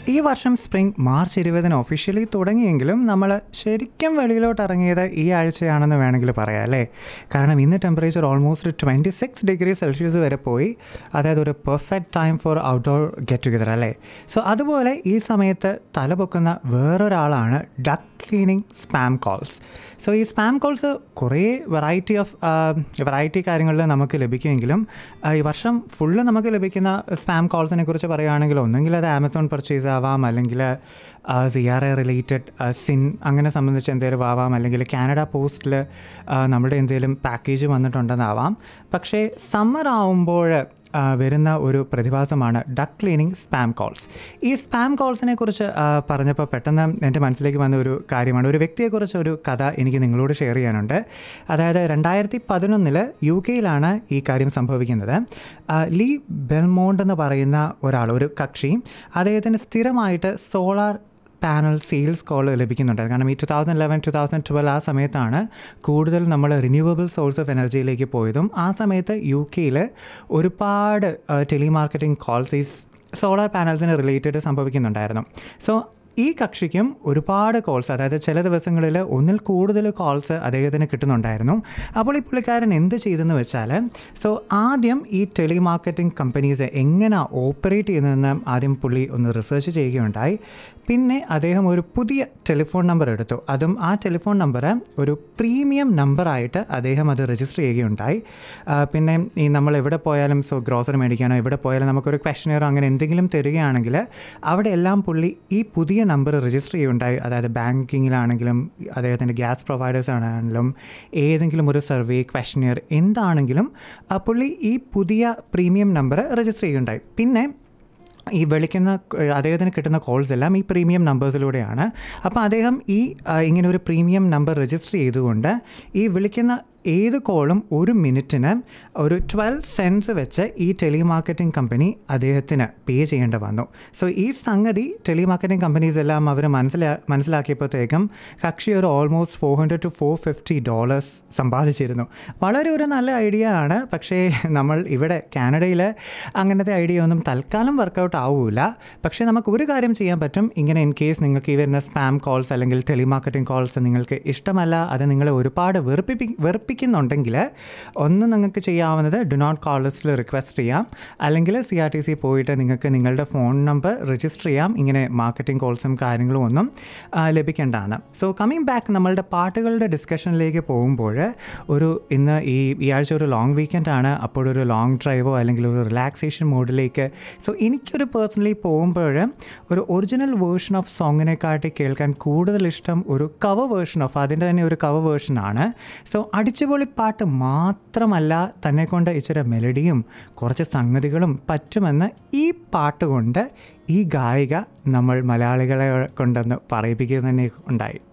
ഈ വർഷം spring March ഇരുപതിന് ഒഫീഷ്യലി തുടങ്ങിയെങ്കിലും നമ്മൾ ശരിക്കും വെളിയിലോട്ട് ഇറങ്ങിയത് ഈ ആഴ്ചയാണെന്ന് വേണമെങ്കിൽ പറയാം അല്ലേ കാരണം ഇന്ന് temperature almost twenty six degree Celsius വരെ പോയി അതായത് ഒരു perfect time for outdoor get together അല്ലേ സോ അതുപോലെ ഈ സമയത്ത് തലപൊക്കുന്ന വേറൊരാളാണ് duct cleaning spam calls so ഈ സ്പാം കോൾസ് കുറേ വെറൈറ്റി ഓഫ് വെറൈറ്റി കാര്യങ്ങളിൽ നമുക്ക് ലഭിക്കുമെങ്കിലും ആ, ഈ വർഷം ഫുള്ള് നമുക്ക് ലഭിക്കുന്ന സ്പാം കോൾസിനെ കുറിച്ച് പറയുകയാണെങ്കിൽ ഒന്നെങ്കിൽ അത് ആമസോൺ പർച്ചേസ് ആവാം അല്ലെങ്കിൽ സി ആർ എ റിലേറ്റഡ് സിൻ അങ്ങനെ സംബന്ധിച്ച് എന്തെങ്കിലും ആവാം അല്ലെങ്കിൽ കാനഡ പോസ്റ്റിൽ നമ്മുടെ എന്തെങ്കിലും പാക്കേജ് വന്നിട്ടുണ്ടെന്നാവാം പക്ഷേ സമ്മർ ആവുമ്പോൾ ആ, വരുന്ന ഒരു പ്രതിഭാസമാണ് ഡക്ക് ക്ലീനിങ് സ്പാം കോൾസ് ഈ സ്പാം കോൾസിനെ കുറിച്ച് ആ, പറഞ്ഞപ്പോൾ പെട്ടെന്ന് എൻ്റെ മനസ്സിലേക്ക് വന്ന ഒരു കാര്യമാണ് ഒരു വ്യക്തിയെക്കുറിച്ച് ഒരു കഥ എനിക്ക് നിങ്ങളോട് ഷെയർ ചെയ്യാനുണ്ട് അതായത് രണ്ടായിരത്തി പതിനൊന്നിൽ യു കെയിലാണ് ഈ കാര്യം സംഭവിക്കുന്നത് ആ, ലീ ബെൽമോണ്ട് എന്ന് പറയുന്ന ഒരാൾ ഒരു കക്ഷി അദ്ദേഹത്തിന് സ്ഥിരമായിട്ട് സോളാർ പാനൽ സെയിൽസ് കോൾ ലഭിക്കുന്നുണ്ട് കാരണം ഈ two thousand eleven two thousand twelve ആ സമയത്താണ് കൂടുതൽ നമ്മൾ റിന്യൂവബിൾ സോഴ്സ് ഓഫ് എനർജിയിലേക്ക് പോയതും ആ സമയത്ത് യു കെയിൽ ഒരുപാട് ടെലിമാർക്കറ്റിംഗ് കോൾസ് ഈ സോളാർ പാനൽസിന് റിലേറ്റഡ് സംഭവിക്കുന്നുണ്ടായിരുന്നു സോ ഈ കക്ഷിക്കും ഒരുപാട് കോൾസ് അതായത് ചില ദിവസങ്ങളിൽ ഒന്നിൽ കൂടുതൽ കോൾസ് അദ്ദേഹത്തിന് കിട്ടുന്നുണ്ടായിരുന്നു അപ്പോൾ ഈ പുള്ളിക്കാരൻ എന്ത് ചെയ്തെന്ന് വെച്ചാൽ സോ ആദ്യം ഈ ടെലിമാർക്കറ്റിംഗ് കമ്പനീസ് എങ്ങനെ ഓപ്പറേറ്റ് ചെയ്യുന്നതെന്ന് ആദ്യം പുള്ളി ഒന്ന് റിസർച്ച് ചെയ്യുകയുണ്ടായി പിന്നെ അദ്ദേഹം ഒരു പുതിയ ടെലിഫോൺ നമ്പർ എടുത്തു അതും ആ ടെലിഫോൺ നമ്പർ ഒരു പ്രീമിയം നമ്പറായിട്ട് അദ്ദേഹം അത് രജിസ്റ്റർ ചെയ്യുകയുണ്ടായി ആ, പിന്നെ ഈ നമ്മൾ എവിടെ പോയാലും സോ ഗ്രോസറി മേടിക്കാനോ എവിടെ പോയാലും നമുക്കൊരു ക്വസ്റ്റനെയറോ അങ്ങനെ എന്തെങ്കിലും തരികയാണെങ്കിൽ അവിടെ എല്ലാം പുള്ളി ഈ പുതിയ നമ്പർ രജിസ്റ്റർ ചെയ്യുകയുണ്ടായി അതായത് ബാങ്കിങ്ങിലാണെങ്കിലും അദ്ദേഹത്തിൻ്റെ ഗ്യാസ് പ്രൊവൈഡേഴ്സ് ആണെങ്കിലും ഏതെങ്കിലും ഒരു സർവേ ക്വസ്റ്റനെയർ എന്താണെങ്കിലും ആ പുള്ളി ഈ പുതിയ പ്രീമിയം നമ്പർ രജിസ്റ്റർ ചെയ്യുകയുണ്ടായി പിന്നെ ഈ വിളിക്കുന്ന ഏഹ്, അദ്ദേഹത്തിന് കിട്ടുന്ന കോൾസ് എല്ലാം ഈ പ്രീമിയം നമ്പേഴ്സിലൂടെയാണ് അപ്പോൾ അദ്ദേഹം ഈ ആ, ഇങ്ങനെ ഒരു പ്രീമിയം നമ്പർ രജിസ്റ്റർ ചെയ്തുകൊണ്ട് ഈ വിളിക്കുന്ന ഏത് കോളും ഒരു മിനിറ്റിന് ഒരു ട്വൽവ് സെൻസ് വെച്ച് ഈ ടെലിമാർക്കറ്റിംഗ് കമ്പനി അദ്ദേഹത്തിന് പേ ചെയ്യേണ്ടി വന്നു സോ ഈ സംഗതി ടെലിമാർക്കറ്റിംഗ് കമ്പനീസ് എല്ലാം അവർ മനസ്സിലാ മനസ്സിലാക്കിയപ്പോഴത്തേക്കും കക്ഷി ഒരു almost four hundred to four fifty dollars സമ്പാദിച്ചിരുന്നു വളരെ ഒരു നല്ല ഐഡിയ ആണ് പക്ഷേ നമ്മൾ ഇവിടെ കാനഡയിൽ അങ്ങനത്തെ ഐഡിയ ഒന്നും തൽക്കാലം വർക്കൗട്ട് ആവില്ല പക്ഷേ നമുക്ക് ഒരു കാര്യം ചെയ്യാൻ പറ്റും ഇങ്ങനെ ഇൻ കേസ് നിങ്ങൾക്ക് ഈ വരുന്ന സ്പാം കോൾസ് അല്ലെങ്കിൽ ടെലിമാർക്കറ്റിംഗ് കോൾസ് നിങ്ങൾക്ക് ഇഷ്ടമല്ല അത് നിങ്ങളെ ഒരുപാട് വെറുപ്പിപ്പി വെറുപ്പിക്കുന്നുണ്ടെങ്കിൽ ഒന്ന് നിങ്ങൾക്ക് ചെയ്യാവുന്നത് ഡു നോട്ട് കോൾ ലിസ്റ്റിൽ റിക്വസ്റ്റ് ചെയ്യാം അല്ലെങ്കിൽ സി ആർ ടി സി പോയിട്ട് നിങ്ങൾക്ക് നിങ്ങളുടെ ഫോൺ നമ്പർ രജിസ്റ്റർ ചെയ്യാം ഇങ്ങനെ മാർക്കറ്റിംഗ് കോൾസും കാര്യങ്ങളും ഒന്നും ആ, ലഭിക്കേണ്ടതാണ് സോ കമ്മിങ് ബാക്ക് നമ്മളുടെ പാട്ടുകളുടെ ഡിസ്കഷനിലേക്ക് പോകുമ്പോൾ ഒരു ഇന്ന് ഈ ഈ ആഴ്ച ഒരു ലോങ് വീക്കെൻഡ് ആണ് അപ്പോഴൊരു ലോങ് ഡ്രൈവോ അല്ലെങ്കിൽ ഒരു റിലാക്സേഷൻ മോഡിലേക്ക് സോ എനിക്കൊരു പേഴ്സണലി പോകുമ്പോൾ ഒരു ഒറിജിനൽ വേർഷൻ ഓഫ് സോങ്ങിനെക്കാട്ടി കേൾക്കാൻ കൂടുതൽ ഇഷ്ടം ഒരു കവർ വേർഷൻ ഓഫ് അതിൻ്റെ തന്നെ ഒരു കവർ വേർഷനാണ് സോ അടിച്ചുപൊളി പാട്ട് മാത്രമല്ല തന്നെ കൊണ്ട് ഇച്ചിരി മെലഡിയും കുറച്ച് സംഗതികളും പറ്റുമെന്ന് ഈ പാട്ട് കൊണ്ട് ഈ ഗായിക നമ്മൾ മലയാളികളെ കൊണ്ടൊന്ന് പറയിപ്പിക്കുക തന്നെ ഉണ്ടായി